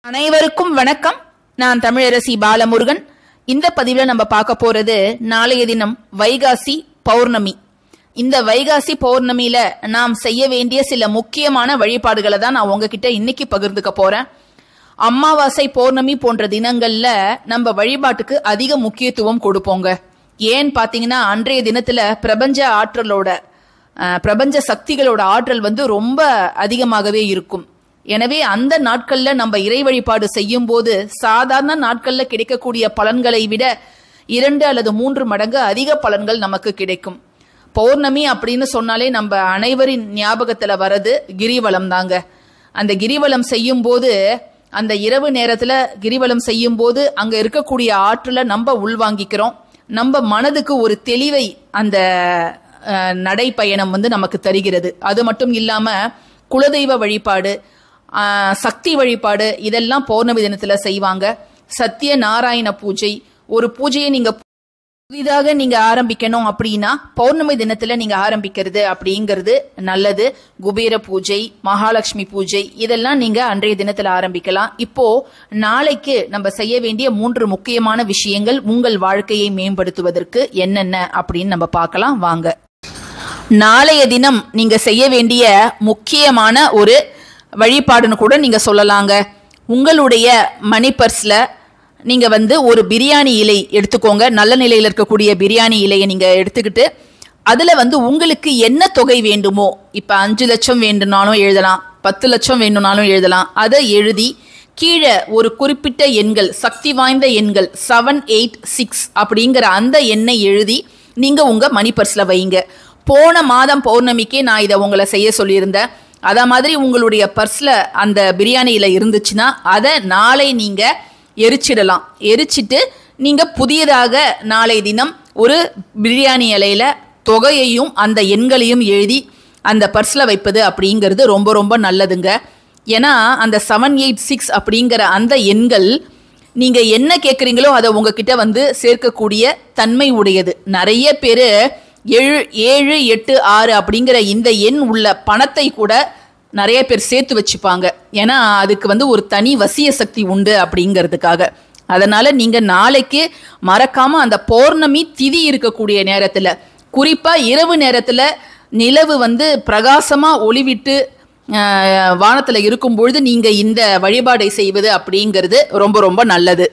அனைவருக்கும் வணக்கம் நான் தமிழரசி பாலமுருகன் இந்த பதிவில் நம்ம பார்க்க போறது நாளைய தினம் வைகாசி பௌர்ணமி இந்த வைகாசி பௌர்ணமியில நாம் செய்ய வேண்டிய சில முக்கியமான வழிபாடுகளை தான் நான் உங்ககிட்ட இன்னைக்கு பகிர்ந்துக்க போறேன் அமாவாசை பௌர்ணமி போன்ற தினங்கள்ல நம்ம வழிபாட்டுக்கு அதிக முக்கியத்துவம் கொடுப்போங்க ஏன்னு பாத்தீங்கன்னா அன்றைய தினத்துல பிரபஞ்ச ஆற்றலோட அஹ், பிரபஞ்ச சக்திகளோட ஆற்றல் வந்து ரொம்ப அதிகமாகவே இருக்கும் எனவே அந்த நாட்கள்ல நம்ம இறை வழிபாடு செய்யும் போது சாதாரண நாட்கள்ல கிடைக்கக்கூடிய பலன்களை விட இரண்டு அல்லது மூன்று மடங்கு அதிக பலன்கள் நமக்கு கிடைக்கும் பௌர்ணமி அப்படின்னு சொன்னாலே நம்ம அனைவரின் ஞாபகத்துல வர்றது கிரிவலம் தாங்க அந்த கிரிவலம் செய்யும் போது அந்த இரவு நேரத்துல கிரிவலம் செய்யும் போது அங்க இருக்கக்கூடிய ஆற்றலை நம்ம உள்வாங்கிக்கிறோம் நம்ம மனதுக்கு ஒரு தெளிவை அந்த அஹ், நடைப்பயணம் வந்து நமக்கு தருகிறது அது மட்டும் இல்லாம குலதெய்வ வழிபாடு ஆஹ், சக்தி வழிபாடு இதெல்லாம் பௌர்ணமி தினத்துல செய்வாங்க சத்திய நாராயண பூஜை ஒரு பூஜையை நீங்க புதிதாக நீங்க ஆரம்பிக்கணும் அப்படின்னா பௌர்ணமி தினத்துல நீங்க ஆரம்பிக்கிறது அப்படிங்கிறது நல்லது குபேர பூஜை மகாலட்சுமி பூஜை இதெல்லாம் நீங்க அன்றைய தினத்துல ஆரம்பிக்கலாம் இப்போ நாளைக்கு நம்ம செய்ய வேண்டிய மூன்று முக்கியமான விஷயங்கள் உங்கள் வாழ்க்கையை மேம்படுத்துவதற்கு என்னென்ன அப்படின்னு நம்ம பார்க்கலாம் வாங்க நாளைய தினம் நீங்க செய்ய வேண்டிய முக்கியமான ஒரு வழிபாடுன்னு கூட நீங்க சொல்லலாங்க உங்களுடைய மணி பர்ஸ்ல நீங்க வந்து ஒரு பிரியாணி இலை எடுத்துக்கோங்க நல்ல நிலையில் இருக்கக்கூடிய பிரியாணி இலையை நீங்க எடுத்துக்கிட்டு அதுல வந்து உங்களுக்கு என்ன தொகை வேண்டுமோ இப்ப அஞ்சு லட்சம் வேண்டும்னாலும் எழுதலாம் பத்து லட்சம் வேணும்னாலும் எழுதலாம் அதை எழுதி கீழே ஒரு குறிப்பிட்ட எண்கள் சக்தி வாய்ந்த எண்கள் செவன் எயிட் சிக்ஸ் அப்படிங்கிற அந்த எண்ணை எழுதி நீங்க உங்க மணி பர்ஸ்ல வைங்க போன மாதம் பௌர்ணமிக்கே நான் இதை உங்களை செய்ய சொல்லியிருந்தேன் அத மாதிரி உங்களுடைய பர்ஸ்ல அந்த பிரியாணியில இருந்துச்சுன்னா அதை நாளை நீங்க எரிச்சிடலாம் எரிச்சிட்டு நீங்க புதியதாக நாளை தினம் ஒரு பிரியாணி இலையில தொகையையும் அந்த எண்களையும் எழுதி அந்த பர்ஸ்ல வைப்பது அப்படிங்கிறது ரொம்ப ரொம்ப நல்லதுங்க ஏன்னா அந்த செவன் எயிட் சிக்ஸ் அப்படிங்கிற அந்த எண்கள் நீங்க என்ன கேட்குறீங்களோ அதை உங்ககிட்ட வந்து சேர்க்கக்கூடிய தன்மை உடையது நிறைய பேர் ஏழு ஏழு எட்டு ஆறு அப்படிங்கிற இந்த எண் உள்ள பணத்தை கூட நிறைய பேர் சேர்த்து வச்சுப்பாங்க ஏன்னா அதுக்கு வந்து ஒரு தனி வசிய சக்தி உண்டு அப்படிங்கிறதுக்காக அதனால நீங்க நாளைக்கு மறக்காம அந்த பௌர்ணமி திதி இருக்கக்கூடிய நேரத்துல குறிப்பா இரவு நேரத்துல நிலவு வந்து பிரகாசமா ஒளிவிட்டு ஆஹ், வானத்துல இருக்கும் பொழுது நீங்க இந்த வழிபாடை செய்வது அப்படிங்கிறது ரொம்ப ரொம்ப நல்லது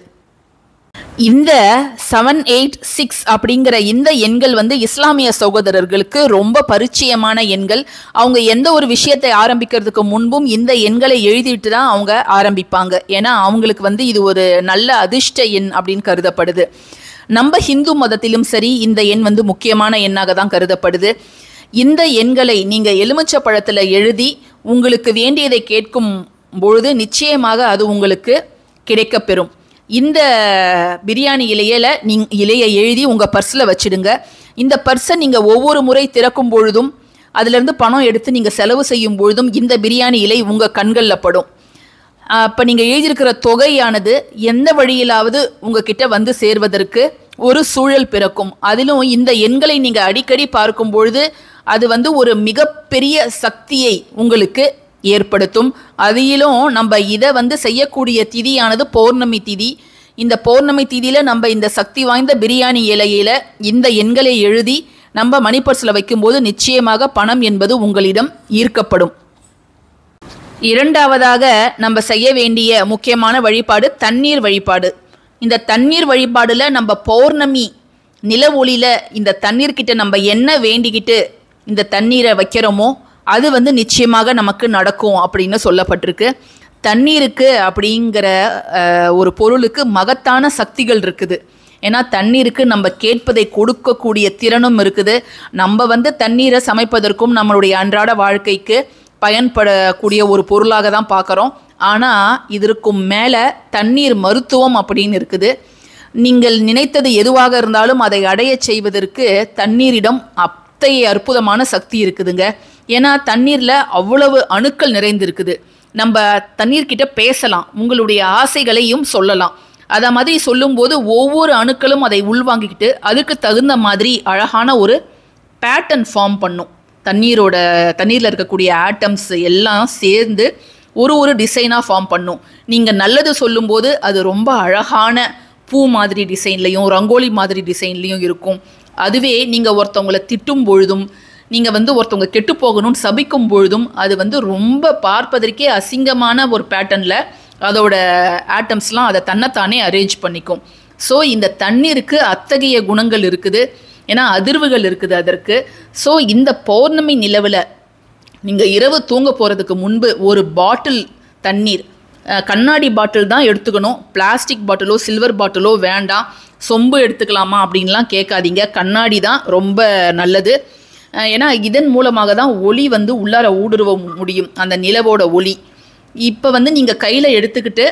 இந்த செவன் எயிட் சிக்ஸ் அப்படிங்கிற இந்த எண்கள் வந்து இஸ்லாமிய சகோதரர்களுக்கு ரொம்ப பரிச்சயமான எண்கள் அவங்க எந்த ஒரு விஷயத்தை ஆரம்பிக்கிறதுக்கு முன்பும் இந்த எண்களை எழுதிட்டு தான் அவங்க ஆரம்பிப்பாங்க ஏன்னா அவங்களுக்கு வந்து இது ஒரு நல்ல அதிர்ஷ்ட எண் அப்படின்னு கருதப்படுது நம்ம ஹிந்து மதத்திலும் சரி இந்த எண் வந்து முக்கியமான எண்ணாக தான் கருதப்படுது இந்த எண்களை நீங்க எலுமிச்சை பழத்துல எழுதி உங்களுக்கு வேண்டியதை கேட்கும் பொழுது நிச்சயமாக அது உங்களுக்கு கிடைக்கப்பெறும் இந்த பிரியாணி இலையில நீங் இலையை எழுதி உங்க பர்ஸ்ல வச்சிடுங்க இந்த பர்ஸை நீங்க ஒவ்வொரு முறை திறக்கும் பொழுதும் அதுல இருந்து பணம் எடுத்து நீங்க செலவு செய்யும் பொழுதும் இந்த பிரியாணி இலை உங்க கண்கள்ல படும் அப்போ நீங்கள் எழுதியிருக்கிற தொகையானது எந்த வழியிலாவது உங்ககிட்ட வந்து சேர்வதற்கு ஒரு சூழல் பிறக்கும் அதிலும் இந்த எண்களை நீங்கள் அடிக்கடி பார்க்கும் பொழுது அது வந்து ஒரு மிகப்பெரிய சக்தியை உங்களுக்கு ஏற்படுத்தும் அதிலும் நம்ம இதை வந்து செய்யக்கூடிய திதியானது பௌர்ணமி திதி இந்த பௌர்ணமி திதியில நம்ம இந்த சக்தி வாய்ந்த பிரியாணி இலையில இந்த எண்களை எழுதி நம்ம மணிப்பர்ஸில் வைக்கும்போது நிச்சயமாக பணம் என்பது உங்களிடம் ஈர்க்கப்படும் இரண்டாவதாக நம்ம செய்ய வேண்டிய முக்கியமான வழிபாடு தண்ணீர் வழிபாடு இந்த தண்ணீர் வழிபாடுல நம்ம பௌர்ணமி நில ஒளியில இந்த தண்ணீர் கிட்ட நம்ம என்ன வேண்டிக்கிட்டு இந்த தண்ணீரை வைக்கிறோமோ அது வந்து நிச்சயமாக நமக்கு நடக்கும் அப்படின்னு சொல்லப்பட்டிருக்கு தண்ணீருக்கு அப்படிங்கிற அஹ், ஒரு பொருளுக்கு மகத்தான சக்திகள் இருக்குது ஏன்னா தண்ணீருக்கு நம்ம கேட்பதை கொடுக்கக்கூடிய திறனும் இருக்குது நம்ம வந்து தண்ணீரை சமைப்பதற்கும் நம்மளுடைய அன்றாட வாழ்க்கைக்கு பயன்படக்கூடிய ஒரு பொருளாக தான் பார்க்குறோம் ஆனால் இதற்கும் மேலே தண்ணீர் மருத்துவம் அப்படின்னு இருக்குது நீங்கள் நினைத்தது எதுவாக இருந்தாலும் அதை அடையச் செய்வதற்கு தண்ணீரிடம் அத்தகைய அற்புதமான சக்தி இருக்குதுங்க ஏன்னா தண்ணீரில் அவ்வளவு அணுக்கள் நிறைந்திருக்குது நம்ம தண்ணீர்கிட்ட பேசலாம் உங்களுடைய ஆசைகளையும் சொல்லலாம் அத மாதிரி சொல்லும்போது ஒவ்வொரு அணுக்களும் அதை உள்வாங்கிக்கிட்டு அதுக்கு தகுந்த மாதிரி அழகான ஒரு பேட்டர்ன் ஃபார்ம் பண்ணும் தண்ணீரோட தண்ணீரில் இருக்கக்கூடிய ஆட்டம்ஸ் எல்லாம் சேர்ந்து ஒரு ஒரு டிசைனாக ஃபார்ம் பண்ணும் நீங்கள் நல்லது சொல்லும்போது அது ரொம்ப அழகான பூ மாதிரி டிசைன்லையும் ரங்கோலி மாதிரி டிசைன்லையும் இருக்கும் அதுவே நீங்கள் ஒருத்தவங்களை திட்டும் பொழுதும் நீங்கள் வந்து ஒருத்தவங்க கெட்டு போகணும்னு சபிக்கும் பொழுதும் அது வந்து ரொம்ப பார்ப்பதற்கே அசிங்கமான ஒரு பேட்டர்னில் அதோட ஆட்டம்ஸ்லாம் அதை தன்னைத்தானே அரேஞ்ச் பண்ணிக்கும் ஸோ இந்த தண்ணீருக்கு அத்தகைய குணங்கள் இருக்குது ஏன்னா அதிர்வுகள் இருக்குது அதற்கு ஸோ இந்த பௌர்ணமி நிலவில் நீங்கள் இரவு தூங்க போகிறதுக்கு முன்பு ஒரு பாட்டில் தண்ணீர் அஹ், கண்ணாடி பாட்டில் தான் எடுத்துக்கணும் பிளாஸ்டிக் பாட்டிலோ சில்வர் பாட்டிலோ வேண்டாம் சொம்பு எடுத்துக்கலாமா அப்படின்லாம் கேட்காதீங்க கண்ணாடி தான் ரொம்ப நல்லது அஹ், ஏன்னா இதன் மூலமாக தான் ஒளி வந்து உள்ளார ஊடுருவ முடியும் அந்த நிலவோட ஒளி இப்போ வந்து நீங்கள் கையில் எடுத்துக்கிட்டு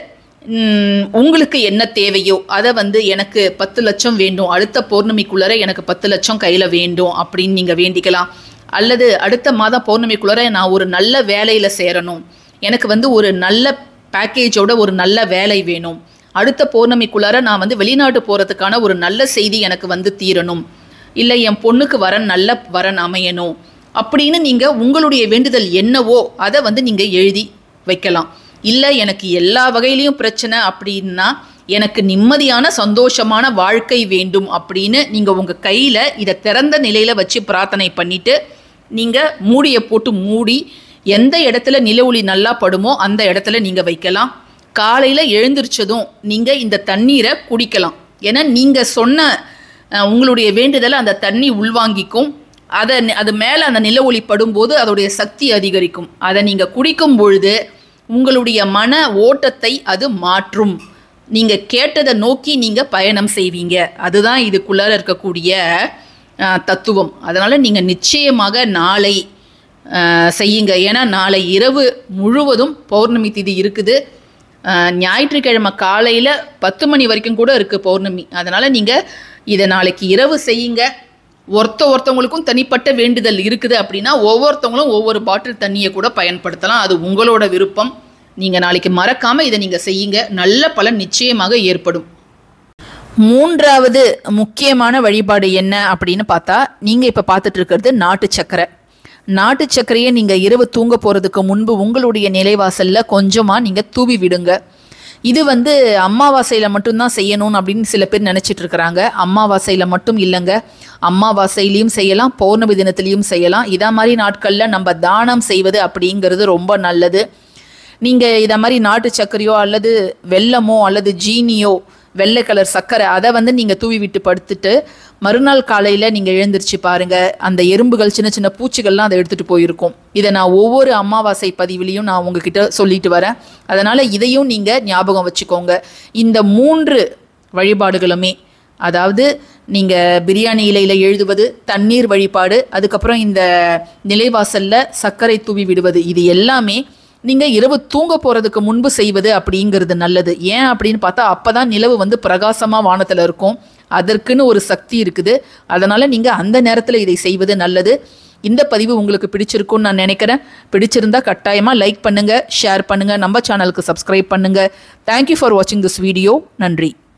ம், உங்களுக்கு என்ன தேவையோ அதை வந்து எனக்கு பத்து லட்சம் வேண்டும் அடுத்த பௌர்ணமிக்குள்ளார எனக்கு பத்து லட்சம் கையில் வேண்டும் அப்படின்னு நீங்கள் வேண்டிக்கலாம் அல்லது அடுத்த மாதம் பௌர்ணமிக்குள்ளார நான் ஒரு நல்ல வேலையில் சேரணும் எனக்கு வந்து ஒரு நல்ல பேக்கேஜோட ஒரு நல்ல வேலை வேணும் அடுத்த பௌர்ணமிக்குள்ளார நான் வந்து வெளிநாட்டு போகிறதுக்கான ஒரு நல்ல செய்தி எனக்கு வந்து தீரணும் இல்லை என் பொண்ணுக்கு வரன் நல்ல வரன் அமையணும் அப்படின்னு நீங்கள் உங்களுடைய வேண்டுதல் என்னவோ அதை வந்து நீங்கள் எழுதி வைக்கலாம் இல்லை எனக்கு எல்லா வகையிலையும் பிரச்சனை அப்படின்னா எனக்கு நிம்மதியான சந்தோஷமான வாழ்க்கை வேண்டும் அப்படின்னு நீங்கள் உங்கள் கையில் இதை திறந்த நிலையில் வச்சு பிரார்த்தனை பண்ணிட்டு நீங்கள் மூடியை போட்டு மூடி எந்த இடத்துல நில ஒளி நல்லா படுமோ அந்த இடத்துல நீங்கள் வைக்கலாம் காலையில் எழுந்திரிச்சதும் நீங்கள் இந்த தண்ணீரை குடிக்கலாம் ஏன்னா நீங்கள் சொன்ன அஹ், உங்களுடைய வேண்டுதலை அந்த தண்ணி உள்வாங்கிக்கும் அதை அது மேலே அந்த நில ஒளி படும்போது அதோடைய சக்தி அதிகரிக்கும் அதை நீங்கள் குடிக்கும் பொழுது உங்களுடைய மன ஓட்டத்தை அது மாற்றும் நீங்கள் கேட்டதை நோக்கி நீங்கள் பயணம் செய்வீங்க அதுதான் இதுக்குள்ளார இருக்கக்கூடிய அஹ், தத்துவம் அதனால் நீங்கள் நிச்சயமாக நாளை அஹ், செய்யுங்க ஏன்னா நாளை இரவு முழுவதும் பௌர்ணமி திதி இருக்குது அஹ், ஞாயிற்றுக்கிழமை காலையில் பத்து மணி வரைக்கும் கூட இருக்குது பௌர்ணமி அதனால் நீங்கள் இதை நாளைக்கு இரவு செய்யுங்க ஒருத்த ஒருத்தவங்களுக்கும் தனிப்பட்ட வேண்டுதல் இருக்குது அப்படின்னா ஒவ்வொருத்தவங்களும் ஒவ்வொரு பாட்டில் தண்ணியை கூட பயன்படுத்தலாம் அது உங்களோட விருப்பம் நீங்கள் நாளைக்கு மறக்காமல் இதை நீங்கள் செய்யுங்க நல்ல பலன் நிச்சயமாக ஏற்படும் மூன்றாவது முக்கியமான வழிபாடு என்ன அப்படின்னு பார்த்தா நீங்கள் இப்போ பார்த்துட்டு இருக்கிறது நாட்டு சக்கரை நாட்டு சர்க்கரையை நீங்கள் இரவு தூங்க போகிறதுக்கு முன்பு உங்களுடைய நிலைவாசலில் கொஞ்சமாக நீங்கள் தூவி விடுங்க இது வந்து அமாவாசையில் மட்டும்தான் செய்யணும் அப்படின்னு சில பேர் நினச்சிட்டு இருக்கிறாங்க அமாவாசையில் மட்டும் இல்லைங்க அமாவாசையிலையும் செய்யலாம் பௌர்ணமி தினத்திலையும் செய்யலாம் இதா மாதிரி நாட்களில் நம்ம தானம் செய்வது அப்படிங்கிறது ரொம்ப நல்லது நீங்கள் இதை மாதிரி நாட்டு சர்க்கரையோ அல்லது வெல்லமோ அல்லது ஜீனியோ வெள்ளை கலர் சர்க்கரை அதை வந்து நீங்கள் தூவி விட்டு படுத்துட்டு மறுநாள் காலையில் நீங்கள் எழுந்திருச்சு பாருங்கள் அந்த எறும்புகள் சின்ன சின்ன பூச்சிகள்லாம் அதை எடுத்துகிட்டு போயிருக்கும் இதை நான் ஒவ்வொரு அமாவாசை பதிவிலையும் நான் உங்ககிட்ட சொல்லிட்டு வரேன் அதனால் இதையும் நீங்கள் ஞாபகம் வச்சுக்கோங்க இந்த மூன்று வழிபாடுகளுமே அதாவது நீங்கள் பிரியாணி இலையில் எழுதுவது தண்ணீர் வழிபாடு அதுக்கப்புறம் இந்த நிலைவாசலில் சர்க்கரை தூவி விடுவது இது எல்லாமே நீங்கள் இரவு தூங்க போகிறதுக்கு முன்பு செய்வது அப்படிங்கிறது நல்லது ஏன் அப்படின்னு பார்த்தா அப்போ தான் நிலவு வந்து பிரகாசமாக வானத்தில் இருக்கும் அதற்குன்னு ஒரு சக்தி இருக்குது அதனால் நீங்கள் அந்த நேரத்தில் இதை செய்வது நல்லது இந்த பதிவு உங்களுக்கு பிடிச்சிருக்கும்னு நான் நினைக்கிறேன் பிடிச்சிருந்தா கட்டாயமாக லைக் பண்ணுங்கள் ஷேர் பண்ணுங்கள் நம்ம சேனலுக்கு சப்ஸ்கிரைப் பண்ணுங்கள் தேங்க்யூ ஃபார் வாட்சிங் திஸ் வீடியோ நன்றி